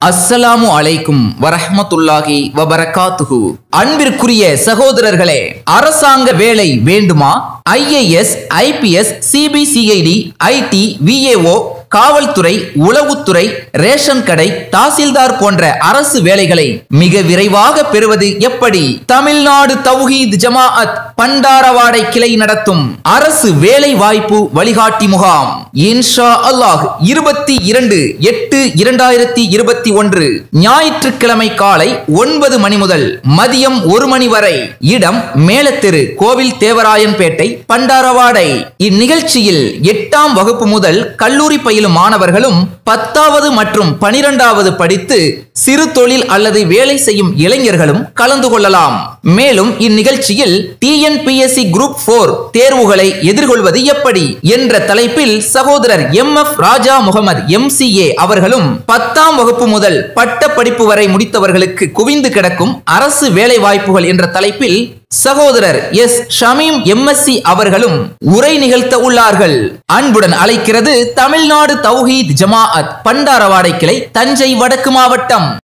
அஸ்ஸலாமு அலைக்கும் வரஹ்மத்துல்லாஹி வபரகாத்துஹு அன்பிற்குரிய சகோதரர்களே அரசாங்க வேலை வேண்டுமா IAS IPS CBCID IT VAO காவல்துறை உளவுத்துறை ரேஷன் கடை தாசில்தார் போன்ற அரசு வேலைகளை மிக விரைவாக பெறுவது எப்படி தமிழ்நாடு தௌஹீத் ஜமாஅத் பண்டாரவாடை கிளை நடத்தும் அரசு வேலை வாய்ப்பு வழிகாட்டி முகாம் இன்ஷா அல்லாஹ் இருபத்தி இரண்டு எட்டு இரண்டாயிரத்தி இருபத்தி ஒன்று ஞாயிற்றுக்கிழமை காலை ஒன்பது மணி முதல் மதியம் ஒரு மணி வரை இடம் மேலத்தெரு கோவில் தேவராயன்பேட்டை பண்டாரவாடை இந்நிகழ்ச்சியில் எட்டாம் வகுப்பு முதல் கல்லூரி பயிலும் மாணவர்களும் பத்தாவது மற்றும் பனிரெண்டாவது படித்து சிறு தொழில் அல்லது வேலை செய்யும் இளைஞர்களும் கலந்து கொள்ளலாம் மேலும் இந்நிகழ்ச்சியில் டிஎன்பிஎஸ்சி குரூப் போர் தேர்வுகளை எதிர்கொள்வது எப்படி என்ற தலைப்பில் சகோதரர் M F Raja Mohammed MCA அவர்களும் பத்தாம் வகுப்பு முதல் பட்ட படிப்பு வரை முடித்தவர்களுக்கு குவிந்து கிடக்கும் அரசு வேலை வாய்ப்புகள் என்ற தலைப்பில் சகோதரர் எஸ் ஷமீம் எம்எஸ்சி அவர்களும் உரை நிகழ்த்த உள்ளார்கள் அன்புடன் அழைக்கிறது தமிழ்நாடு தௌஹீத் ஜமாஅத் பண்டாரவாடை கிளை தஞ்சை வடக்கு மாவட்டம்